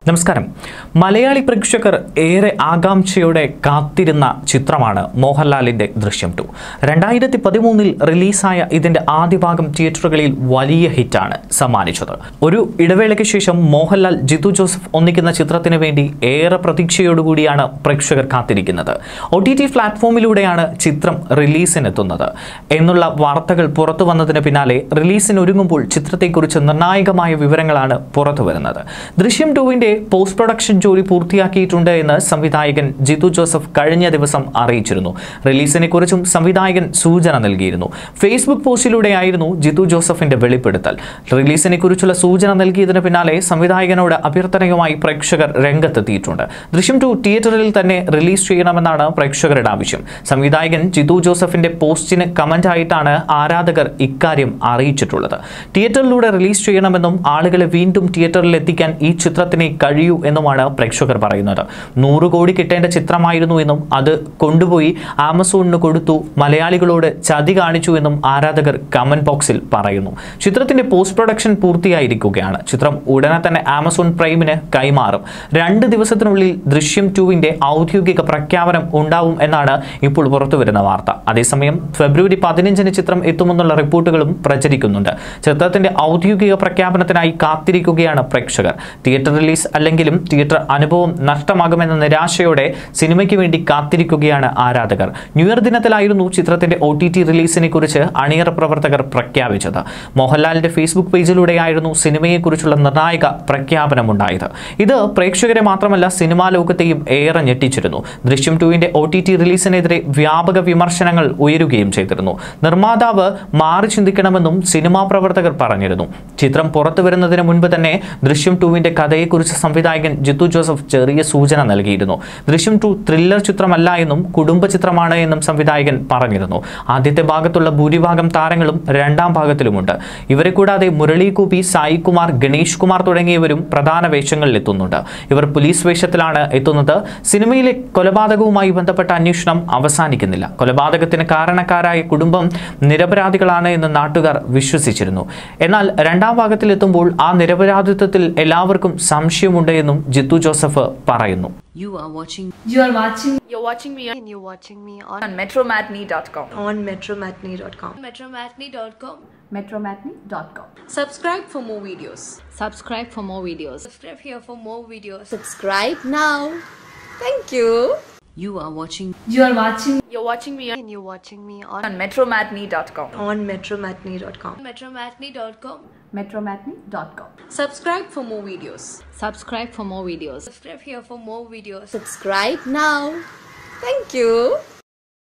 നമസ്കാരം മലയാളി പ്രേക്ഷകർ ഏറെ ആകാംക്ഷയോടെ കാത്തിരുന്ന ചിത്രമാണ് മോഹൻലാലിന്റെ ദൃശ്യം ടു രണ്ടായിരത്തി പതിമൂന്നിൽ റിലീസായ ഇതിന്റെ ആദ്യ ഭാഗം തിയേറ്ററുകളിൽ വലിയ ഹിറ്റാണ് സമ്മാനിച്ചത് ഒരു ഇടവേളയ്ക്ക് ശേഷം മോഹൻലാൽ ജിതു ജോസഫ് ഒന്നിക്കുന്ന ചിത്രത്തിന് വേണ്ടി ഏറെ പ്രതീക്ഷയോടുകൂടിയാണ് പ്രേക്ഷകർ കാത്തിരിക്കുന്നത് ഒ ടി ടി പ്ലാറ്റ്ഫോമിലൂടെയാണ് ചിത്രം റിലീസിനെത്തുന്നത് എന്നുള്ള വാർത്തകൾ പുറത്തു വന്നതിന് പിന്നാലെ റിലീസിന് ഒരുങ്ങുമ്പോൾ ചിത്രത്തെക്കുറിച്ച് നിർണായകമായ വിവരങ്ങളാണ് പുറത്തു വരുന്നത് ദൃശ്യം ടുവിന്റെ പോസ്റ്റ് പ്രൊഡക്ഷൻ ജോലി പൂർത്തിയാക്കിയിട്ടുണ്ട് എന്ന് സംവിധായകൻ ജിതു ജോസഫ് കഴിഞ്ഞ ദിവസം അറിയിച്ചിരുന്നു റിലീസിനെ കുറിച്ചും സംവിധായകൻ സൂചന നൽകിയിരുന്നു ഫേസ്ബുക്ക് പോസ്റ്റിലൂടെയായിരുന്നു ജിതു ജോസഫിന്റെ വെളിപ്പെടുത്തൽ റിലീസിനെ കുറിച്ചുള്ള സൂചന നൽകിയതിന് പിന്നാലെ സംവിധായകനോട് അഭ്യർത്ഥനയുമായി പ്രേക്ഷകർ രംഗത്തെത്തിയിട്ടുണ്ട് ദൃശ്യം ടു തിയേറ്ററിൽ തന്നെ റിലീസ് ചെയ്യണമെന്നാണ് പ്രേക്ഷകരുടെ ആവശ്യം സംവിധായകൻ ജിതു ജോസഫിന്റെ പോസ്റ്റിന് കമന്റ് ആയിട്ടാണ് ആരാധകർ ഇക്കാര്യം അറിയിച്ചിട്ടുള്ളത് തിയേറ്ററിലൂടെ റിലീസ് ചെയ്യണമെന്നും ആളുകളെ വീണ്ടും തിയേറ്ററിൽ എത്തിക്കാൻ ഈ ചിത്രത്തിനെ കഴിയൂ എന്നുമാണ് പ്രേക്ഷകർ പറയുന്നത് നൂറ് കോടി കിട്ടേണ്ട ചിത്രമായിരുന്നു എന്നും അത് കൊണ്ടുപോയി ആമസോണിന് കൊടുത്തു മലയാളികളോട് ചതി കാണിച്ചു എന്നും ആരാധകർ കമന്റ് ബോക്സിൽ പറയുന്നു ചിത്രത്തിന്റെ പോസ്റ്റ് പ്രൊഡക്ഷൻ പൂർത്തിയായിരിക്കുകയാണ് ചിത്രം ഉടനെ തന്നെ ആമസോൺ പ്രൈമിന് കൈമാറും രണ്ട് ദിവസത്തിനുള്ളിൽ ദൃശ്യം ടുവിന്റെ ഔദ്യോഗിക പ്രഖ്യാപനം ഉണ്ടാവും എന്നാണ് ഇപ്പോൾ പുറത്തുവരുന്ന വാർത്ത അതേസമയം ഫെബ്രുവരി പതിനഞ്ചിന് ചിത്രം എത്തുമെന്നുള്ള റിപ്പോർട്ടുകളും പ്രചരിക്കുന്നുണ്ട് ചിത്രത്തിന്റെ ഔദ്യോഗിക പ്രഖ്യാപനത്തിനായി കാത്തിരിക്കുകയാണ് പ്രേക്ഷകർ തിയേറ്റർ റിലീസ് അല്ലെങ്കിലും തിയേറ്റർ അനുഭവം നഷ്ടമാകുമെന്ന നിരാശയോടെ സിനിമയ്ക്ക് വേണ്ടി കാത്തിരിക്കുകയാണ് ആരാധകർ ന്യൂ ഇയർ ദിനത്തിലായിരുന്നു ചിത്രത്തിന്റെ ഒ ടി ടി റിലീസിനെ കുറിച്ച് അണിയറ പ്രവർത്തകർ പ്രഖ്യാപിച്ചത് മോഹൻലാലിന്റെ ഫേസ്ബുക്ക് പേജിലൂടെയായിരുന്നു സിനിമയെക്കുറിച്ചുള്ള നിർണായക പ്രഖ്യാപനമുണ്ടായത് ഇത് പ്രേക്ഷകരെ മാത്രമല്ല സിനിമാ ലോകത്തെയും ഏറെ ഞെട്ടിച്ചിരുന്നു ദൃശ്യം ടുവിന്റെ ഒ ടി ടി റിലീസിനെതിരെ വ്യാപക വിമർശനങ്ങൾ ഉയരുകയും ചെയ്തിരുന്നു നിർമ്മാതാവ് മാറി ചിന്തിക്കണമെന്നും സിനിമാ പ്രവർത്തകർ പറഞ്ഞിരുന്നു ചിത്രം പുറത്തു വരുന്നതിന് മുൻപ് തന്നെ ദൃശ്യം ടുവിന്റെ കഥയെക്കുറിച്ച് സംവിധായകൻ ജിത്തു ജോസഫ് ചെറിയ സൂചന നൽകിയിരുന്നു ദൃശ്യം ടു ത്രില്ലർ ചിത്രമല്ല എന്നും കുടുംബ ചിത്രമാണ് എന്നും സംവിധായകൻ പറഞ്ഞിരുന്നു ആദ്യത്തെ ഭാഗത്തുള്ള ഭൂരിഭാഗം താരങ്ങളും രണ്ടാം ഭാഗത്തിലുമുണ്ട് ഇവരെ കൂടാതെ മുരളി ഗോപി സായി കുമാർ ഗണേഷ് കുമാർ തുടങ്ങിയവരും പ്രധാന വേഷങ്ങളിൽ എത്തുന്നുണ്ട് ഇവർ പോലീസ് വേഷത്തിലാണ് എത്തുന്നത് സിനിമയിലെ കൊലപാതകവുമായി ബന്ധപ്പെട്ട അന്വേഷണം അവസാനിക്കുന്നില്ല കൊലപാതകത്തിന് കാരണക്കാരായ കുടുംബം നിരപരാധികളാണ് എന്ന് നാട്ടുകാർ വിശ്വസിച്ചിരുന്നു എന്നാൽ രണ്ടാം ഭാഗത്തിൽ എത്തുമ്പോൾ ആ നിരപരാധിത്വത്തിൽ എല്ലാവർക്കും സംശയമുണ്ട് എന്നും ജിത്തു ജോസഫ് പറയുന്നു You are watching You are watching You're watching me on and you're watching me on, on metromatney.com. on metromatney.com. Metromatney.com. metromatney.com. Subscribe for more videos. Subscribe for more videos. Subscribe here for more videos. Subscribe now. Thank you. You are watching You are watching You're watching me on, and you're watching me on, on metromatney.com. on metromatney.com. Metromatney.com. metromatney.com. Subscribe for more videos. Subscribe for more videos. Subscribe here for more videos. Subscribe now. Thank you.